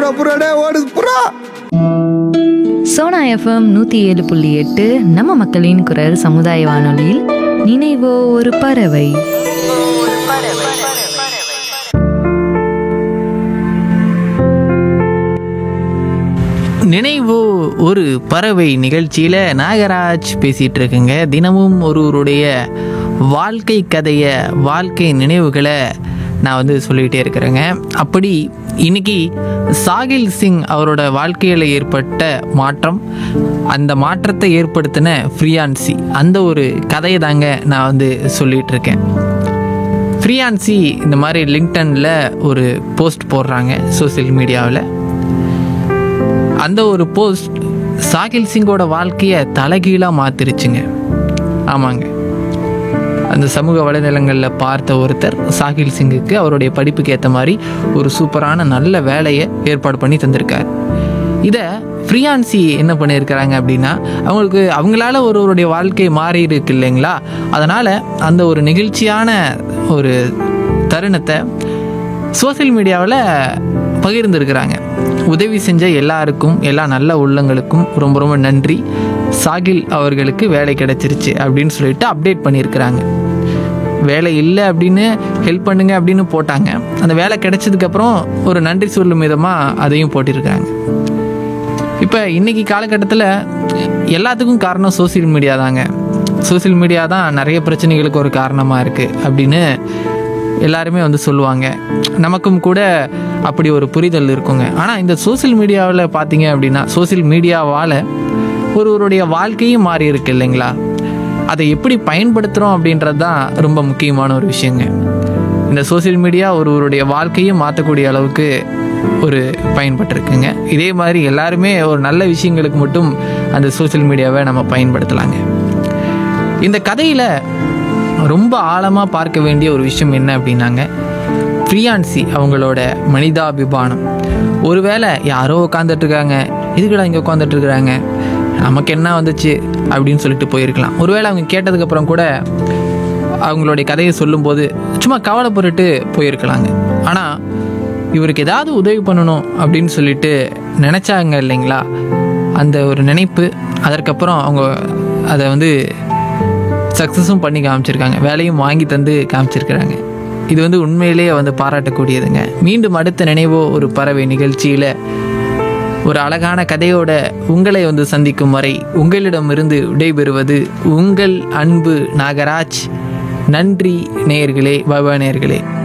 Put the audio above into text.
புறா புறா டே ஓடுது புறா சோனா எஃப்எம் நூற்றி ஏழு புள்ளி எட்டு நம்ம மக்களின் குரல் சமுதாய வானொலியில் நினைவோ ஒரு பறவை நினைவு ஒரு பறவை நிகழ்ச்சியில் நாகராஜ் பேசிகிட்டு இருக்குங்க தினமும் ஒருவருடைய வாழ்க்கை கதையை வாழ்க்கை நினைவுகளை நான் வந்து சொல்லிகிட்டே இருக்கிறேங்க அப்படி இன்னைக்கு சாகில் சிங் அவரோட வாழ்க்கையில் ஏற்பட்ட மாற்றம் அந்த மாற்றத்தை ஏற்படுத்தின ஃப்ரீயான்சி அந்த ஒரு கதையை தாங்க நான் வந்து சொல்லிகிட்டு இருக்கேன் ஃப்ரீயான்சி இந்த மாதிரி லிங்க்டனில் ஒரு போஸ்ட் போடுறாங்க சோஷியல் மீடியாவில் அந்த ஒரு போஸ்ட் சாகில் சிங்கோட வாழ்க்கையை தலைகீழாக மாத்திருச்சுங்க ஆமாங்க அந்த சமூக வலைதளங்களில் பார்த்த ஒருத்தர் சாகில் சிங்குக்கு அவருடைய படிப்புக்கு ஏற்ற மாதிரி ஒரு சூப்பரான நல்ல வேலையை ஏற்பாடு பண்ணி தந்திருக்கார் இதை ஃப்ரீயான்சி என்ன பண்ணியிருக்கிறாங்க அப்படின்னா அவங்களுக்கு அவங்களால ஒருவருடைய வாழ்க்கை மாறி இருக்கு இல்லைங்களா அதனால் அந்த ஒரு நெகிழ்ச்சியான ஒரு தருணத்தை சோஷியல் மீடியாவில் பகிர்ந்திருக்கிறாங்க உதவி செஞ்ச எல்லாருக்கும் எல்லா நல்ல உள்ளங்களுக்கும் ரொம்ப ரொம்ப நன்றி சாகில் அவர்களுக்கு வேலை கிடைச்சிருச்சு அப்படின்னு சொல்லிட்டு அப்டேட் பண்ணியிருக்கிறாங்க வேலை இல்லை அப்படின்னு ஹெல்ப் பண்ணுங்க அப்படின்னு போட்டாங்க அந்த வேலை கிடைச்சதுக்கப்புறம் ஒரு நன்றி சொல்லும் விதமாக அதையும் போட்டிருக்காங்க இப்போ இன்னைக்கு காலகட்டத்தில் எல்லாத்துக்கும் காரணம் சோஷியல் மீடியா தாங்க சோஷியல் மீடியா தான் நிறைய பிரச்சனைகளுக்கு ஒரு காரணமாக இருக்குது அப்படின்னு எல்லாருமே வந்து சொல்லுவாங்க நமக்கும் கூட அப்படி ஒரு புரிதல் இருக்குங்க ஆனால் இந்த சோஷியல் மீடியாவில் பார்த்தீங்க அப்படின்னா சோஷியல் மீடியாவால் ஒருவருடைய வாழ்க்கையும் மாறி இருக்கு இல்லைங்களா அதை எப்படி பயன்படுத்துகிறோம் அப்படின்றது தான் ரொம்ப முக்கியமான ஒரு விஷயங்க இந்த சோஷியல் மீடியா ஒருவருடைய வாழ்க்கையும் மாற்றக்கூடிய அளவுக்கு ஒரு பயன்பட்டிருக்குங்க இதே மாதிரி எல்லாருமே ஒரு நல்ல விஷயங்களுக்கு மட்டும் அந்த சோஷியல் மீடியாவை நம்ம பயன்படுத்தலாங்க இந்த கதையில் ரொம்ப ஆழமாக பார்க்க வேண்டிய ஒரு விஷயம் என்ன அப்படின்னாங்க ஃப்ரீயான்சி அவங்களோட மனிதாபிமானம் ஒருவேளை யாரோ உட்காந்துட்டு இருக்காங்க இதுக்கடா இங்கே உட்காந்துட்டு இருக்கிறாங்க நமக்கு என்ன வந்துச்சு அப்படின்னு சொல்லிட்டு போயிருக்கலாம் ஒருவேளை அவங்க கேட்டதுக்கப்புறம் கூட அவங்களுடைய கதையை சொல்லும்போது சும்மா கவலைப்பட்டுட்டு போயிருக்கலாங்க ஆனால் இவருக்கு ஏதாவது உதவி பண்ணணும் அப்படின்னு சொல்லிட்டு நினச்சாங்க இல்லைங்களா அந்த ஒரு நினைப்பு அதற்கப்புறம் அவங்க அதை வந்து சக்ஸஸும் பண்ணி காமிச்சிருக்காங்க வேலையும் வாங்கி தந்து காமிச்சிருக்கிறாங்க இது வந்து உண்மையிலேயே வந்து பாராட்டக்கூடியதுங்க மீண்டும் அடுத்த நினைவோ ஒரு பறவை நிகழ்ச்சியில் ஒரு அழகான கதையோட உங்களை வந்து சந்திக்கும் வரை உங்களிடமிருந்து விடைபெறுவது உங்கள் அன்பு நாகராஜ் நன்றி நேயர்களே பாபா நேயர்களே